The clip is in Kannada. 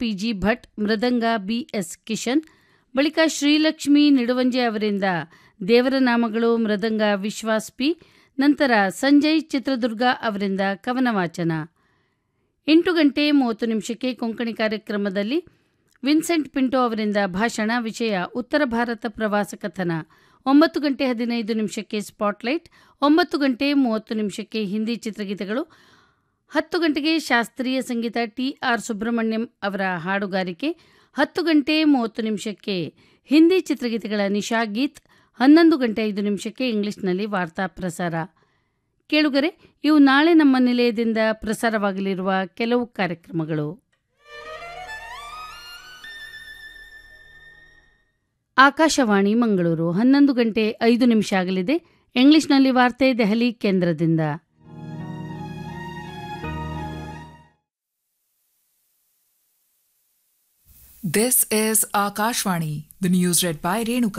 ಪಿಜಿ ಭಟ್ ಮೃದಂಗ ಬಿಎಸ್ ಕಿಶನ್ ಬಳಿಕ ಶ್ರೀಲಕ್ಷ್ಮಿ ನಿಡುವಂಜೆ ಅವರಿಂದ ದೇವರ ನಾಮಗಳು ಮೃದಂಗ ವಿಶ್ವಾಸ್ ಪಿ ನಂತರ ಸಂಜಯ್ ಚಿತ್ರದುರ್ಗ ಅವರಿಂದ ಕವನ ವಾಚನ ಎಂಟು ಗಂಟೆ ಮೂವತ್ತು ನಿಮಿಷಕ್ಕೆ ಕೊಂಕಣಿ ಕಾರ್ಯಕ್ರಮದಲ್ಲಿ ವಿನ್ಸೆಂಟ್ ಪಿಂಟೋ ಅವರಿಂದ ಭಾಷಣ ವಿಷಯ ಉತ್ತರ ಭಾರತ ಪ್ರವಾಸ ಕಥನ ಒಂಬತ್ತು ಗಂಟೆ ಹದಿನೈದು ನಿಮಿಷಕ್ಕೆ ಸ್ಪಾಟ್ಲೈಟ್ ಒಂಬತ್ತು ಗಂಟೆ ಮೂವತ್ತು ನಿಮಿಷಕ್ಕೆ ಹಿಂದಿ ಚಿತ್ರಗೀತೆಗಳು ಹತ್ತು ಗಂಟೆಗೆ ಶಾಸ್ತ್ರೀಯ ಸಂಗೀತ ಟಿ ಆರ್ ಸುಬ್ರಹ್ಮಣ್ಯಂ ಅವರ ಹಾಡುಗಾರಿಕೆ ಹತ್ತು ಗಂಟೆ ಮೂವತ್ತು ನಿಮಿಷಕ್ಕೆ ಹಿಂದಿ ಚಿತ್ರಗೀತೆಗಳ ನಿಶಾ ಗೀತ್ ಹನ್ನೊಂದು ಗಂಟೆ ಐದು ನಿಮಿಷಕ್ಕೆ ಇಂಗ್ಲಿಷ್ನಲ್ಲಿ ವಾರ್ತಾ ಪ್ರಸಾರ ಕೇಳುಗರೆ ಇವು ನಾಳೆ ನಮ್ಮ ನಿಲಯದಿಂದ ಪ್ರಸಾರವಾಗಲಿರುವ ಕೆಲವು ಕಾರ್ಯಕ್ರಮಗಳು ಆಕಾಶವಾಣಿ ಮಂಗಳೂರು ಹನ್ನೊಂದು ಗಂಟೆ ಐದು ನಿಮಿಷ ಆಗಲಿದೆ ಇಂಗ್ಲಿಷ್ನಲ್ಲಿ ವಾರ್ತೆ ದೆಹಲಿ ಕೇಂದ್ರದಿಂದ This is Akashvani, the news read by Renuka.